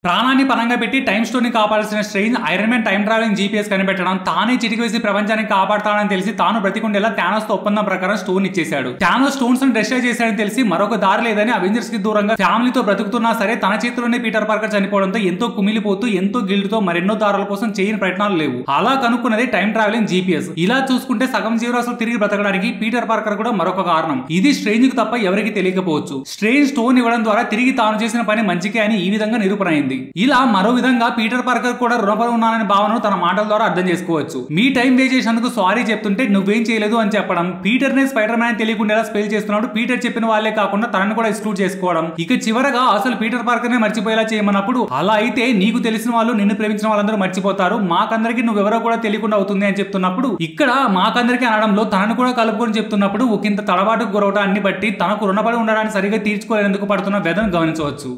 ప్రాణాన్ని పనంగా పెట్టి time stone ని కాపాడాల్సిన Strange Iron Man time travelling GPS కనిపెట్టడం తానే చిటికి వేసి ప్రపంచాన్ని కాపాడతానని తెలిసి తాను బ్రతికుండేలా థానోస్ తో ఒప్పందం ప్రకారం స్టోన్ ఇచ్చేశాడు థానోస్ స్టోన్స్ ని డిస్ట్రాయ్ చేశాడని తెలిసి మరొక దారి లేదని అవెంజర్స్ కి దూరంగా ఫ్యామిలీతో బ్రతుకుతున్నా సరే తన చేతిలోనే పీటర్ పార్కర్ చనిపోవడంతో ఎంతో కుమిలిపోతూ ఎంతో గిల్డ్ తో మరెన్నో దారుల కోసం చేయని ప్రయత్నాలు లేవు అలా కనుక్కున్నది టైం ట్రావెలింగ్ జీపీఎస్ ఇలా చూసుకుంటే సగం జీవరాశులు తిరిగి బ్రతకడానికి పీటర్ పార్కర్ కూడా మరొక కారణం ఇది స్ట్రేంజ్ కు తప్ప ఎవరికి తెలియకపోవచ్చు స్ట్రేంజ్ స్టోన్ ఇవ్వడం ద్వారా తిరిగి తాను చేసిన పని మంచికే అని ఈ విధంగా నిరూపణ అయింది ఇలా మరో విధంగా పీటర్ పార్కర్ కూడా రుణపడి ఉన్నాననే భావనను తన మాటల ద్వారా అర్థం చేసుకోవచ్చు మీ టైం వేస్ట్ చేసినందుకు సారీ చెప్తుంటే నువ్వేం చేయలేదు అని చెప్పడం పీటర్ నే స్పైడర్ మ్యాన్ తెలియకుండా స్పెల్ చేస్తున్నాడు పీటర్ చెప్పిన వాళ్ళే కాకుండా తనను కూడా ఎక్స్క్లూడ్ చేసుకోవడం ఇక చివరగా అసలు పీటర్ పార్కర్ నే మర్చిపోయేలా చేయమన్నప్పుడు అలా అయితే నీకు తెలిసిన వాళ్ళు నిన్ను ప్రేమించిన వాళ్ళందరూ మర్చిపోతారు మాకందరికి నువ్వెవరో కూడా తెలియకుండా అవుతుంది అని చెప్తున్నప్పుడు ఇక్కడ మాకందరికి అనడంలో తనను కూడా కలుపుకొని చెప్తున్నప్పుడు ఒకంత తడబాటుకు గురవటాన్ని బట్టి తనకు రుణపడి ఉండడానికి సరిగా తీర్చుకోలేందుకు పడుతున్న వ్యధను గమనించవచ్చు